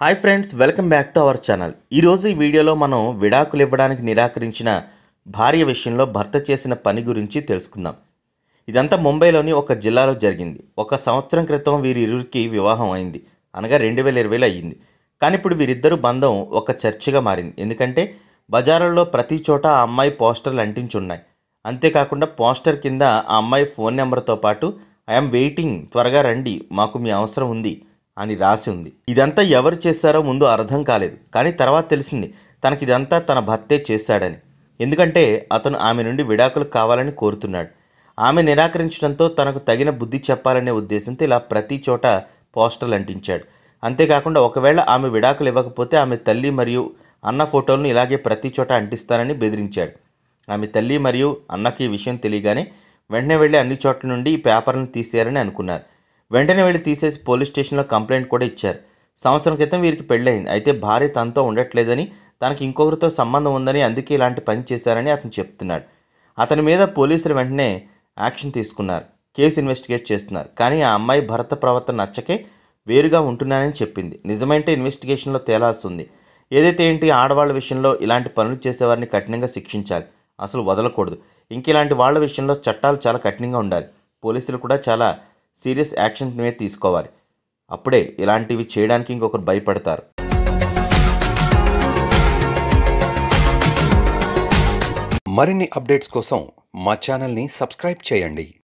hi friends welcome back to our channel ఈరోజు ఈ వీడియోలో మనం విడాకులు ఇవ్వడానికి నిరాకరించిన భార్య విషయంలో భర్త చేసిన పని గురించి తెలుసుకుందాం ఇదంతా ముంబైలోని ఒక జిల్లాలో జరిగింది ఒక సంవత్సరం క్రితం వీరిరువురికి వివాహం అయింది అనగా రెండు వేల ఇరవైలో అయ్యింది కానీ ఇప్పుడు వీరిద్దరు బంధం ఒక చర్చగా మారింది ఎందుకంటే బజారుల్లో ప్రతి చోట ఆ అమ్మాయి పోస్టర్లు అంటించి ఉన్నాయి అంతేకాకుండా పోస్టర్ కింద ఆ అమ్మాయి ఫోన్ నెంబర్తో పాటు ఐఎమ్ వెయిటింగ్ త్వరగా రండి మాకు మీ అవసరం ఉంది అని రాసి ఉంది ఇదంతా ఎవరు చేశారో ముందు అర్థం కాలేదు కానీ తర్వాత తెలిసింది తనకి ఇదంతా తన భర్తే చేశాడని ఎందుకంటే అతను ఆమె నుండి విడాకులు కావాలని కోరుతున్నాడు ఆమె నిరాకరించడంతో తనకు తగిన బుద్ధి చెప్పాలనే ఉద్దేశంతో ఇలా ప్రతి చోట పోస్టర్లు అంటించాడు అంతేకాకుండా ఒకవేళ ఆమె విడాకులు ఇవ్వకపోతే ఆమె తల్లి మరియు అన్న ఫోటోలను ఇలాగే ప్రతి చోట అంటిస్తానని బెదిరించాడు ఆమె తల్లి మరియు అన్నకి ఈ విషయం తెలియగానే వెంటనే వెళ్ళి అన్ని చోట్ల నుండి ఈ పేపర్లను తీసేయాలని అనుకున్నారు వెంటనే వెళ్ళి తీసేసి పోలీస్ స్టేషన్లో కంప్లైంట్ కూడా ఇచ్చారు సంవత్సరం క్రితం వీరికి పెళ్ళయింది అయితే భార్య తనతో ఉండట్లేదని తనకి ఇంకొకరితో సంబంధం ఉందని అందుకే ఇలాంటి పని చేశారని అతను చెప్తున్నాడు అతని మీద పోలీసులు వెంటనే యాక్షన్ తీసుకున్నారు కేసు ఇన్వెస్టిగేట్ చేస్తున్నారు కానీ ఆ అమ్మాయి భర్త ప్రవర్తన నచ్చకే వేరుగా ఉంటున్నానని చెప్పింది నిజమైతే ఇన్వెస్టిగేషన్లో తేలాల్సి ఉంది ఏదైతే ఏంటి ఆడవాళ్ళ విషయంలో ఇలాంటి పనులు చేసేవారిని కఠినంగా శిక్షించాలి అసలు వదలకూడదు ఇంక ఇలాంటి వాళ్ళ విషయంలో చట్టాలు చాలా కఠినంగా ఉండాలి పోలీసులు కూడా చాలా సీరియస్ యాక్షన్ మీద తీసుకోవాలి అప్పుడే ఇలాంటివి చేయడానికి ఇంకొకరు భయపడతారు మరిన్ని అప్డేట్స్ కోసం మా ఛానల్ని సబ్స్క్రైబ్ చేయండి